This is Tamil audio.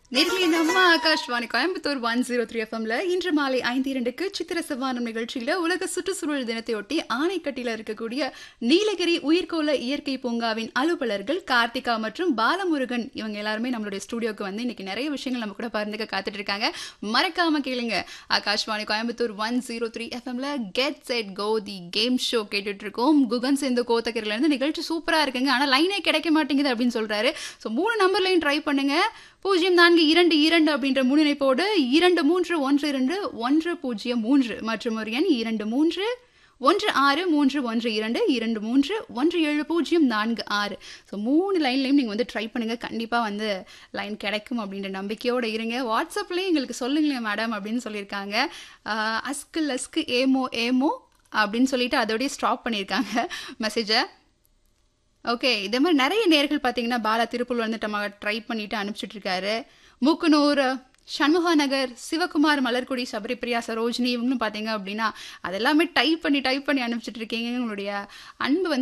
நேர்களே நம்ம Akashvani Coimbatore one zero three எஃப்எம்ல இன்று மாலை ஐந்து இரண்டுக்கு சித்திர செவ்வானம் நிகழ்ச்சியில உலக சுற்றுச்சூழல் தினத்தையொட்டி ஆணைக்கட்டில இருக்கக்கூடிய நீலகிரி உயிர்கோள இயற்கை பூங்காவின் அலுவலர்கள் கார்த்திகா மற்றும் பாலமுருகன் இவங்க எல்லாருமே நம்மளுடைய ஸ்டுடியோக்கு வந்து இன்னைக்கு நிறைய விஷயங்கள் நம்ம கூட பகிர்ந்துக்க காத்துட்டு இருக்காங்க மறக்காம கேளுங்க Akashvani Coimbatore one zero three எஃப்எம்ல get set go the game show கேட்டுட்டு இருக்கோம் குகன் சேர்ந்து கோத்தகிரில இருந்து நிகழ்ச்சி சூப்பரா இருக்குங்க ஆனா லைனே கிடைக்க மாட்டேங்குது அப்படின்னு சொல்றாரு ஸோ மூணு நம்பர்லையும் ட்ரை பண்ணுங்க பூஜ்ஜியம் நான்கு இரண்டு இரண்டு அப்படின்ற முன்னிணைப்போடு இரண்டு மூன்று ஒன்று இரண்டு ஒன்று பூஜ்ஜியம் மூன்று மற்றும் ஒரு எண் இரண்டு மூன்று ஒன்று ஆறு மூன்று ஒன்று இரண்டு இரண்டு மூன்று ஒன்று ஏழு பூஜ்ஜியம் நான்கு ஆறு ஸோ மூணு லைன்லையும் நீங்கள் வந்து ட்ரை பண்ணுங்கள் கண்டிப்பாக வந்து லைன் கிடைக்கும் அப்படின்ற நம்பிக்கையோடு இருங்க வாட்ஸ்அப்லேயும் எங்களுக்கு சொல்லுங்களேன் மேடம் அப்படின்னு சொல்லியிருக்காங்க ஆஹ் அஸ்கு லஸ்கு ஏமோ ஏமோ அப்படின்னு சொல்லிட்டு அதோடய ஸ்டாப் பண்ணியிருக்காங்க மெசேஜை ஓகே இதே மாதிரி நிறைய நேர்கள் பார்த்தீங்கன்னா பாலா திருப்பூர் வந்துட்டு நம்ம ட்ரை பண்ணிட்டு அனுப்பிச்சிட்டு இருக்காரு மூக்குனூர் சண்முகா நகர் சிவகுமார் மலர்குடி சபரிபிரியா சரோஜினி இவங்களும் பார்த்தீங்க அப்படின்னா அதெல்லாமே டைப் பண்ணி டைப் பண்ணி அனுப்பிச்சிட்டு இருக்கீங்க உங்களுடைய அன்பு வந்து